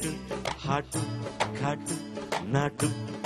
sweet hot ghat నాటు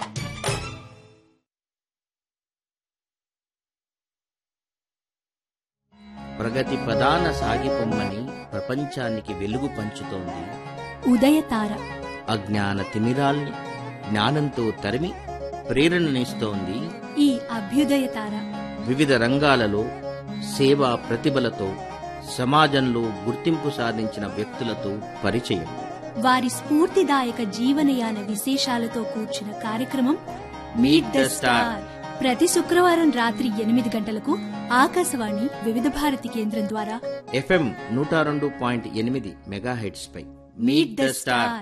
ప్రగతి ప్రధాన సాగిపొమ్మని ప్రపంచానికి వెలుగు పంచుతోంది ఉదయతార అజ్ఞాన తిమిరాల్ని జ్ఞానంతో తరిమి ప్రేరణనిస్తోంది ఈ అభ్యుదయతార వివిధ రంగాలలో సేవా ప్రతిభలతో సమాజంలో గుర్తింపు సాధించిన వ్యక్తులతో పరిచయం వారి స్ఫూర్తిదాయక జీవనయాన విశేషాలతో కూర్చిన కార్యక్రమం మీట్ ద స్టార్ ప్రతి శుక్రవారం రాత్రి ఎనిమిది గంటలకు ఆకాశవాణి వివిధ భారతి కేంద్రం ద్వారా ఎఫ్ఎం నూట రెండు పాయింట్ ఎనిమిది మెగాహెడ్స్ పై మీట్ ద స్టార్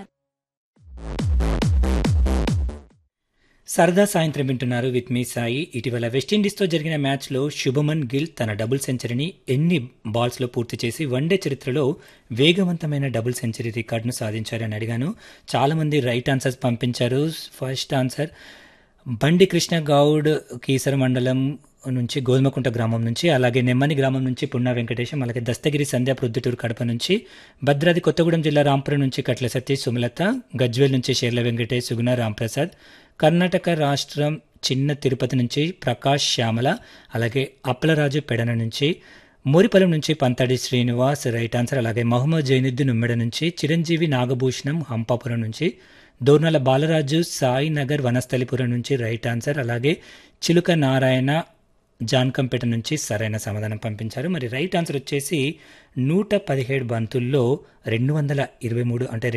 సరదా సాయంత్రం వింటున్నారు విత్ మీ సాయి ఇటీవల వెస్టిండీస్తో జరిగిన మ్యాచ్లో శుభమన్ గిల్ తన డబుల్ సెంచరీని ఎన్ని బాల్స్లో పూర్తి చేసి వన్డే చరిత్రలో వేగవంతమైన డబుల్ సెంచరీ రికార్డును సాధించారని అడిగాను చాలామంది రైట్ ఆన్సర్స్ పంపించారు ఫస్ట్ ఆన్సర్ బండి కృష్ణ గౌడ్ కీసర మండలం నుంచి గోధుమకుంట గ్రామం నుంచి అలాగే నెమ్మని గ్రామం నుంచి పున్నా వెంకటేశం అలాగే దస్తగిరి సంధ్య ప్రొద్దుటూరు కడప నుంచి భద్రాద్రి కొత్తగూడెం జిల్లా రాంపురం నుంచి కట్ల సతీష్ సుమలత గజ్వేల్ నుంచి షేర్ల వెంకటేష్ సుగుణ రాంప్రసాద్ కర్ణాటక రాష్ట్రం చిన్న తిరుపతి నుంచి ప్రకాష్ శ్యామల అలాగే అప్పలరాజు పెడన నుంచి మోరిపల్లం నుంచి పంతడి శ్రీనివాస్ రైట్ ఆన్సర్ అలాగే మహమ్మద్ జైనుద్దీన్ ఉమ్మెడ నుంచి చిరంజీవి నాగభూషణం హంపాపురం నుంచి దోర్నల బాలరాజు సాయి నగర్ వనస్థలిపురం నుంచి రైట్ ఆన్సర్ అలాగే చిలుక నారాయణ జాన్కంపేట నుంచి సరైన సమాధానం పంపించారు మరి రైట్ ఆన్సర్ వచ్చేసి నూట పదిహేడు బంతుల్లో రెండు వందల ఇరవై మూడు అంటే